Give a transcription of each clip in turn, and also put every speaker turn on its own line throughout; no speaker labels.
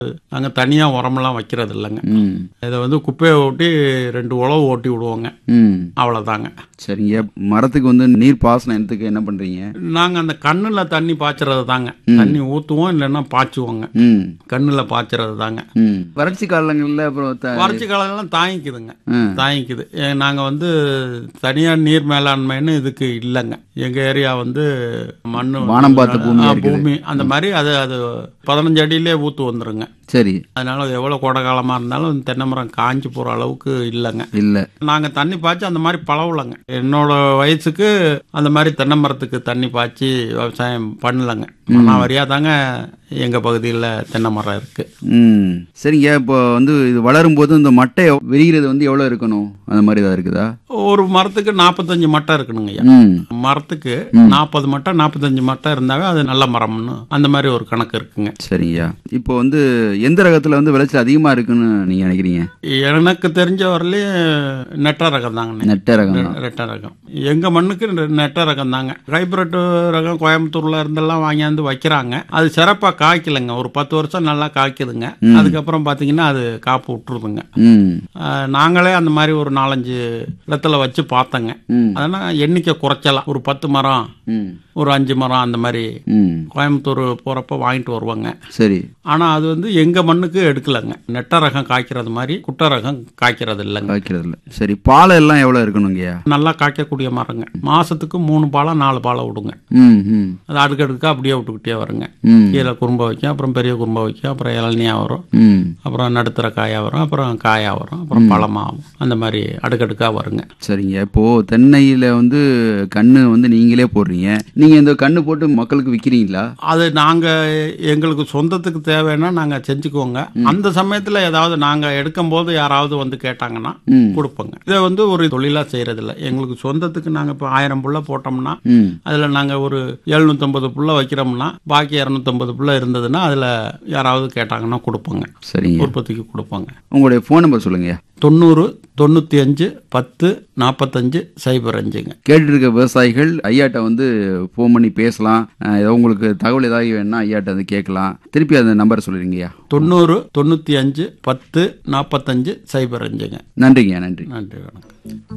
நாங்கள் தனியாக உரமெல்லாம் வைக்கிறது இல்லைங்க
ம்
இதை வந்து குப்பையை ஓட்டி ரெண்டு உழவு ஓட்டி விடுவோங்க
ம்
அவ்வளோதாங்க
சரிங்க மரத்துக்கு வந்து நீர் பாசனம் என்னத்துக்கு என்ன பண்றீங்க
நாங்கள் அந்த கண்ணில் தண்ணி பாய்ச்சறது தாங்க தண்ணி ஊற்றுவோம் இல்லைன்னா பாய்ச்சுவோங்க
ம்
கண்ணில் பாய்ச்சறது தாங்க
ம் வறட்சி காலங்களில் அப்புறம் த-
வறட்சி காலம்லாம் தாங்கிக்குதுங்க
ம்.
தாங்கிக்குது ஏ- நாங்க வந்து தனியார் நீர் மேலாண்மைன்னு இதுக்கு இல்லைங்க எங்க ஏரியா வந்து மண்ணு
வானம் பார்த்த பூமியா
ஆ,
இருக்குது.
பூமி அந்த மாதிரி அது அது பதினஞ்சு அடியிலே ஊத்து வந்துருங்க
சரி
அதனால எவ்வளவு கோடை காலமா இருந்தாலும் தென்னை மரம் காஞ்சு போற அளவுக்கு இல்லைங்க
இல்லை
நாங்க தண்ணி பாய்ச்சி அந்த மாதிரி பழவலைங்க என்னோட வயசுக்கு அந்த மாதிரி தென்னை மரத்துக்கு தண்ணி பாய்ச்சி விவசாயம் பண்ணலங்க மண்ணாவரியா தாங்க எங்க பகுதியில் தென்னை மரம் இருக்கு
ம் சரிங்க இப்போ வந்து இது வளரும் போது இந்த மட்டை விரிகிறது வந்து எவ்வளோ இருக்கணும் அந்த மாதிரி ஏதாவது இருக்குதா
ஒரு மரத்துக்கு நாற்பத்தஞ்சு மட்டை இருக்கணுங்க ஐயா
ம்
மரத்துக்கு நாற்பது மட்டை நாற்பத்தஞ்சு மட்டை இருந்தாவே அது நல்ல மரம்னு அந்த மாதிரி ஒரு கணக்கு இருக்குங்க
சரிங்கய்யா இப்போ வந்து எந்த ரகத்தில் வந்து விளைச்சல் அதிகமாக இருக்குன்னு நீங்கள் நினைக்கிறீங்க
எனக்கு தெரிஞ்ச வரலையும் நெட்ட ரகம் தாங்க
நெட்ட ரகம் தான்
நெட்ட ரகம் எங்க மண்ணுக்கு நெ- நெட்ட ரகம் தாங்க ஹைபிரிட் ரகம் கோயம்புத்தூர்ல இருந்தெல்லாம் வாங்கியாந்து வைக்கிறாங்க அது சிறப்பா காய்க்கலைங்க ஒரு பத்து வருஷம் நல்லா காய்க்குதுங்க அதுக்கப்புறம் பாத்தீங்கன்னா அது காப்பு விட்டுருதுங்க
ம்
ஆஹ், நாங்களே அந்த மாதிரி ஒரு நாலஞ்சு இடத்துல வச்சு பார்த்தோங்க
ம்
அதனால் எண்ணிக்கை குறைச்சலாம் ஒரு பத்து மரம்
ம்
ஒரு அஞ்சு மரம் அந்த மாதிரி
ம்
கோயம்புத்தூர் போகிறப்ப வாங்கிட்டு வருவாங்க
சரி
ஆனால் அது வந்து எங்கள் மண்ணுக்கு எடுக்கலைங்க நெட்ட ரகம் காய்க்கிறது மாதிரி குட்டை ரகம் காய்க்கிறது இல்லைங்க
காய்க்கிறது இல்லை சரி பாலை எல்லாம் எவ்வளோ இருக்கணுங்கய்யா
நல்லா காய்க்கக்கூடிய மரங்க மாசத்துக்கு மூணு பாலம் நாலு பாலம் விடுங்க
ம் ம்
அது அடுக்கடுக்கா அப்படியே விட்டுக்கிட்டே வருங்க
ம்
கீழே குறும்ப வைக்கும் அப்புறம் பெரிய குறும்ப வைக்கும் அப்புறம் இளநியா வரும்
ம்
அப்புறம் நடுத்தர காயா வரும் அப்புறம் காயா வரும் அப்புறம் பழமாகும் அந்த மாதிரி அடுக்கடுக்கா வருங்க
சரிங்க இப்போ தென்னையில வந்து கண்ணு வந்து நீங்களே போடுறீங்க நீங்க இந்த கண்ணு போட்டு மக்களுக்கு விக்கிறீங்களா
அது நாங்க எங்களுக்கு சொந்தத்துக்கு தேவைன்னா நாங்க செஞ்சுக்குவோங்க அந்த சமயத்துல ஏதாவது நாங்க எடுக்கும் போது யாராவது வந்து கேட்டாங்கன்னா
ம்
கொடுப்போங்க இதை வந்து ஒரு தொழிலா செய்யறது இல்ல எங்களுக்கு சொந்தத்துக்கு நாங்க இப்போ ஆயிரம் புள்ள போட்டோம்னா
ம்
அதுல நாங்க ஒரு எழுநூத்தம்பது புள்ள வைக்கிறோம்னா பாக்கி இரநூத்தம்பது புள்ள இருந்ததுன்னா அதுல யாராவது கேட்டாங்கன்னா கொடுப்போங்க
சரிங்க
உற்பத்திக்கு கொடுப்போங்க
உங்களுடைய ஃபோன் நம்பர் சொல்லுங்க
தொண்ணூறு தொண்ணூத்தி அஞ்சு பத்து நாற்பத்தஞ்சு சைபர் அஞ்சுங்க
கேட்டு இருக்க விவசாயிகள் ஐயாட்ட வந்து ஃபோன் பண்ணி பேசலாம் அஹ் ஏதோ உங்களுக்கு தகவல் ஏதாவது வேணும்னா ஐயாட்ட வந்து கேட்கலாம் திருப்பி அந்த நம்பர் சொல்லிடுங்கய்யா
தொண்ணூறு தொண்ணூத்தி அஞ்சு பத்து நாற்பத்தஞ்சு சைபர் அஞ்சுங்க
நன்றிங்க நன்றி
நன்றி வணக்கம்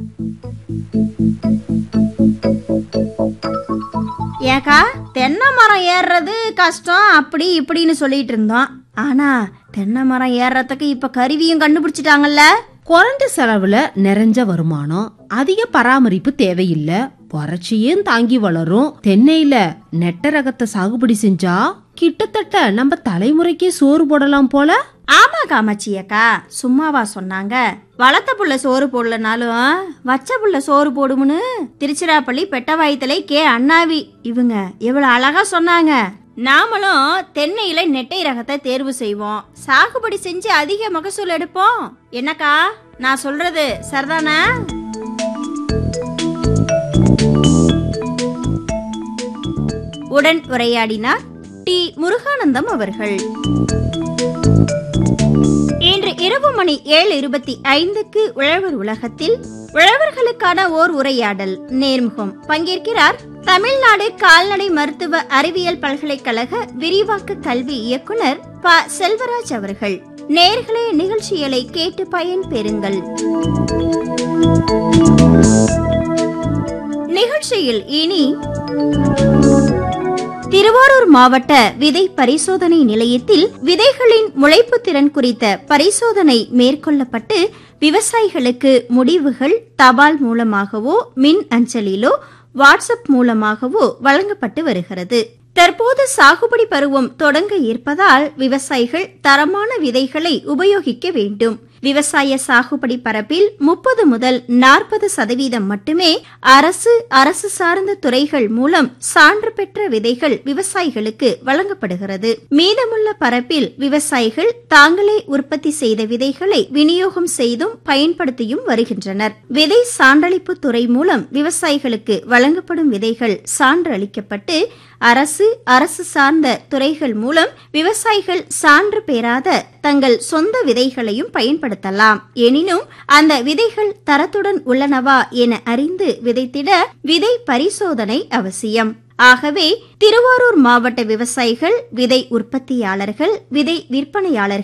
ஏக்கா தென்னை மரம் ஏறுறது கஷ்டம் அப்படி இப்படின்னு சொல்லிட்டு இருந்தோம் ஆனா தென்னை மரம் ஏறுறதுக்கு இப்ப கருவியும் கண்டுபிடிச்சிட்டாங்கல்ல
குறைஞ்ச செலவுல நிறைஞ்ச வருமானம் அதிக பராமரிப்பு தேவையில்ல வறட்சியும் தாங்கி வளரும் தென்னையில நெட்ட ரகத்தை சாகுபடி செஞ்சா கிட்டத்தட்ட நம்ம தலைமுறைக்கே சோறு போடலாம் போல
ஆமா காமாட்சி அக்கா சும்மாவா சொன்னாங்க வளர்த்த புள்ள சோறு போடலனாலும் வச்ச புள்ள சோறு போடும்னு திருச்சிராப்பள்ளி பெட்டவாயத்தலை கே அண்ணாவி இவங்க எவ்வளவு அழகா சொன்னாங்க நாமளும் தென்னையில நெட்டை ரகத்தை தேர்வு செய்வோம் சாகுபடி செஞ்சு அதிக மகசூல் எடுப்போம் என்னக்கா நான் சொல்றது சரிதானே உடன் உரையாடினார் டி முருகானந்தம் அவர்கள் இன்று இரவு மணி ஏழு இருபத்தி ஐந்துக்கு உழவர் உலகத்தில் உழவர்களுக்கான ஓர் உரையாடல் நேர்முகம் பங்கேற்கிறார் தமிழ்நாடு கால்நடை மருத்துவ அறிவியல் பல்கலைக்கழக விரிவாக்க கல்வி இயக்குனர் ப செல்வராஜ் அவர்கள் நேர்களே நிகழ்ச்சிகளை கேட்டு பயன் பெறுங்கள் நிகழ்ச்சியில் இனி திருவாரூர் மாவட்ட விதை பரிசோதனை நிலையத்தில் விதைகளின் முளைப்பு திறன் குறித்த பரிசோதனை மேற்கொள்ளப்பட்டு விவசாயிகளுக்கு முடிவுகள் தபால் மூலமாகவோ மின் அஞ்சலிலோ வாட்ஸ்அப் மூலமாகவோ வழங்கப்பட்டு வருகிறது தற்போது சாகுபடி பருவம் தொடங்க இருப்பதால் விவசாயிகள் தரமான விதைகளை உபயோகிக்க வேண்டும் விவசாய சாகுபடி பரப்பில் முப்பது முதல் நாற்பது சதவீதம் மட்டுமே அரசு அரசு சார்ந்த துறைகள் மூலம் சான்று பெற்ற விதைகள் விவசாயிகளுக்கு வழங்கப்படுகிறது மீதமுள்ள பரப்பில் விவசாயிகள் தாங்களே உற்பத்தி செய்த விதைகளை விநியோகம் செய்தும் பயன்படுத்தியும் வருகின்றனர் விதை சான்றளிப்பு துறை மூலம் விவசாயிகளுக்கு வழங்கப்படும் விதைகள் சான்று அளிக்கப்பட்டு அரசு அரசு சார்ந்த துறைகள் மூலம் விவசாயிகள் சான்று பெறாத தங்கள் சொந்த விதைகளையும் பயன்படுத்தலாம் எனினும் அந்த விதைகள் தரத்துடன் உள்ளனவா என அறிந்து விதைத்திட விதை பரிசோதனை அவசியம் ஆகவே திருவாரூர் மாவட்ட விவசாயிகள் விதை உற்பத்தியாளர்கள் விதை விற்பனையாளர்கள்